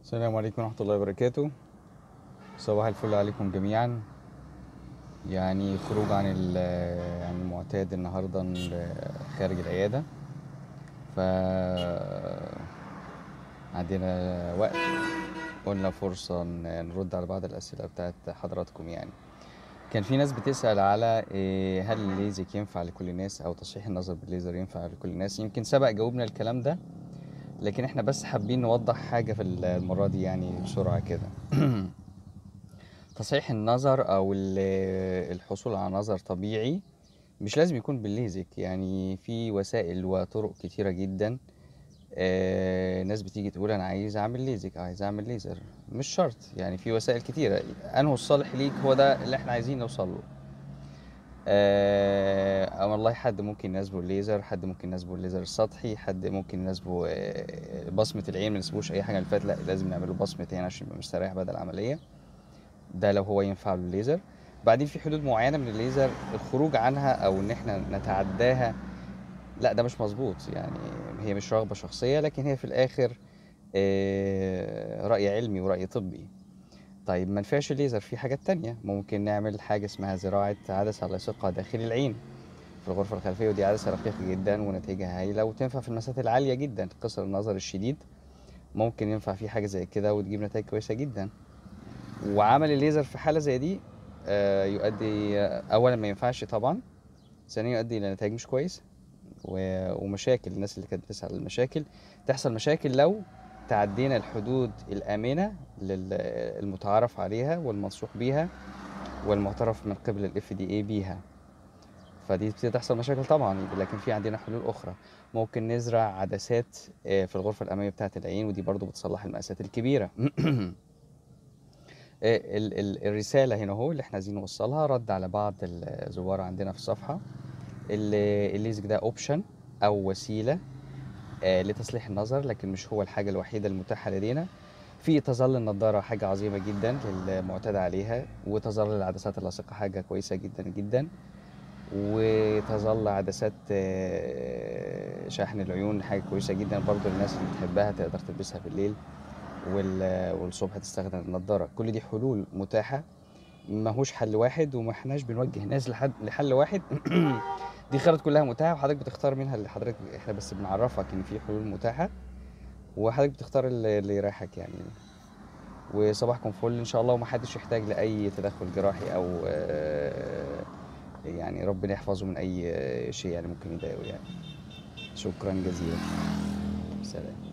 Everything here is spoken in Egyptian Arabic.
السلام عليكم ورحمة الله وبركاته صباح الفل عليكم جميعا يعني خروج عن ال- عن المعتاد النهاردة ال- خارج العيادة ف عندنا وقت قلنا فرصة ن- نرد على بعض الأسئلة بتاعت حضراتكم يعني كان في ناس بتسأل على إيه، هل الليزك ينفع لكل الناس أو تصحيح النظر بالليزر ينفع لكل الناس يمكن سبق جاوبنا الكلام ده لكن احنا بس حابين نوضح حاجة في المرة دي يعني بسرعة كده تصحيح النظر او ال- الحصول على نظر طبيعي مش لازم يكون بالليزك يعني في وسائل وطرق كتيرة جدا آه، ناس بتيجي تقول انا عايز اعمل ليزك عايز اعمل ليزر مش شرط يعني في وسائل كتيرة انه الصالح ليك هو ده اللي احنا عايزين نوصل له آه والله حد ممكن يناسبه الليزر حد ممكن يناسبه الليزر السطحي حد ممكن يناسبه آه، بصمة العين ما نسيبوش أي حاجة اللي فات لا لازم نعمله بصمة عين عشان يبقى مستريح بدل العملية ده لو هو ينفع له الليزر بعدين في حدود معينة من الليزر الخروج عنها أو إن إحنا نتعداها لا ده مش مظبوط يعني هي مش رغبة شخصية لكن هي في الآخر آه، رأي علمي ورأي طبي طيب ما نفعش الليزر في حاجات تانية ممكن نعمل حاجة اسمها زراعة عدسة لاصقة داخل العين في الغرفة الخلفية ودي عدسة رقيقة جدا ونتائجها هايلة وتنفع في المسافات العالية جدا قصر النظر الشديد ممكن ينفع فيه حاجة زي كده وتجيب نتائج كويسة جدا وعمل الليزر في حالة زي دي آه، يؤدي آه، أولا ما ينفعش طبعا ثانيا يؤدي إلى نتائج مش كويسة و- ومشاكل الناس اللي كانت بتسأل على المشاكل تحصل مشاكل لو تعدينا الحدود الآمنة لل- المتعارف عليها والمنصوح بيها والمعترف من قبل الاف دي اي بيها فدي بتبتدي تحصل مشاكل طبعا لكن في عندنا حلول اخرى ممكن نزرع عدسات آه، في الغرفه الاماميه بتاعه العين ودي برضو بتصلح المقاسات الكبيره آه، ال- ال- الرساله هنا اهو اللي احنا عايزين نوصلها رد على بعض الزوار عندنا في الصفحه ال- الليزك ده اوبشن او وسيله آه، لتصليح النظر لكن مش هو الحاجه الوحيده المتاحه لدينا في تظل النضاره حاجه عظيمه جدا للمعتاد عليها وتظل العدسات اللاصقه حاجه كويسه جدا جدا وتظل عدسات آه، شحن العيون حاجة كويسة جدا برضو الناس اللي بتحبها تقدر تلبسها بالليل وال- والصبح تستخدم النضارة كل دي حلول متاحة ماهوش حل واحد وما احناش بنوجه ناس لحد لحل واحد دي خيارات كلها متاحة وحضرتك بتختار منها اللي حضرتك احنا بس بنعرفك ان في حلول متاحة وحضرتك بتختار اللي اللي يريحك يعني وصباحكم فل ان شاء الله ومحدش يحتاج لاي تدخل جراحي او آه، يعني ربنا يحفظه من اي شيء يعني ممكن يضايقه يعني شكرا جزيلا سلام